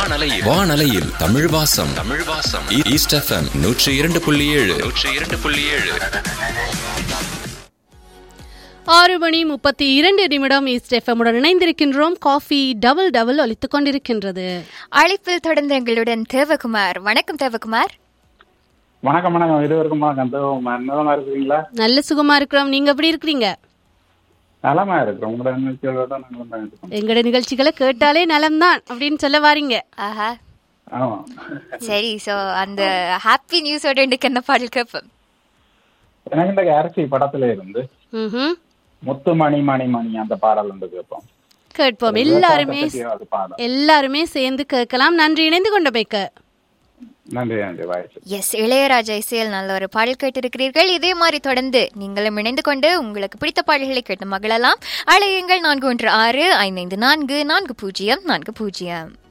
வானலையில் வானலையில் தமிழ் வாசம் தமிழ் வாசம் ஈஸ்ட் எஃப்எம் நூற்றி இரண்டு புள்ளி ஏழு நூற்றி இரண்டு புள்ளி ஏழு ஆறு மணி முப்பத்தி இரண்டு நிமிடம் ஈஸ்ட் எஃப்எம்முடன் இணைந்திருக்கின்றோம் காஃபி டபுள் டபுள் ஒலித்துக் கொண்டிருக்கின்றது அழைப்பில் தொடர்ந்து எங்களுடன் தேவகுமார் வணக்கம் தேவகுமார் வணக்கம் வணக்கம் இருவருக்கும் வணக்கம் தேவகுமார் நலமா இருக்கிறீங்களா நல்ல சுகமா இருக்கிறோம் நீங்க எப்படி இருக்கிறீங்க நலமா இருக்கிறோம் உங்களோட நிகழ்ச்சிகளோட நலம் தான் இருக்கோம் எங்களோட நிகழ்ச்சிகளை கேட்டாலே நலம்தான் அப்படின்னு சொல்ல வாரீங்க ஆஹா ஆமா சரி சோ அந்த ஹாப்பி நியூஸோட எனக்கு என்ன பாடல் கேட்போம் எனக்கு இந்த அரிசி படத்துல இருந்து ம்ஹும். முத்து மணி மணி மணி அந்த பாடல் வந்து கேட்போம் கேட்போம் எல்லாருமே விவசாயத்தை பத்தி அது பாடல் எல்லாருமே சேர்ந்து கேட்கலாம் நன்றி இணைந்து கொண்டமைக்க நன்றி நன்றி வாய்ப்பு எஸ் இளையராஜா இசையில் நல்ல ஒரு பாடல் கேட்டிருக்கிறீர்கள் இதே மாதிரி தொடர்ந்து நீங்களும் இணைந்து கொண்டு உங்களுக்கு பிடித்த பாடல்களை கேட்டு மகிழலாம் அழையுங்கள் நான்கு ஒன்று ஆறு ஐந்து ஐந்து நான்கு நான்கு பூஜ்ஜியம் நான்கு பூஜ்ஜியம்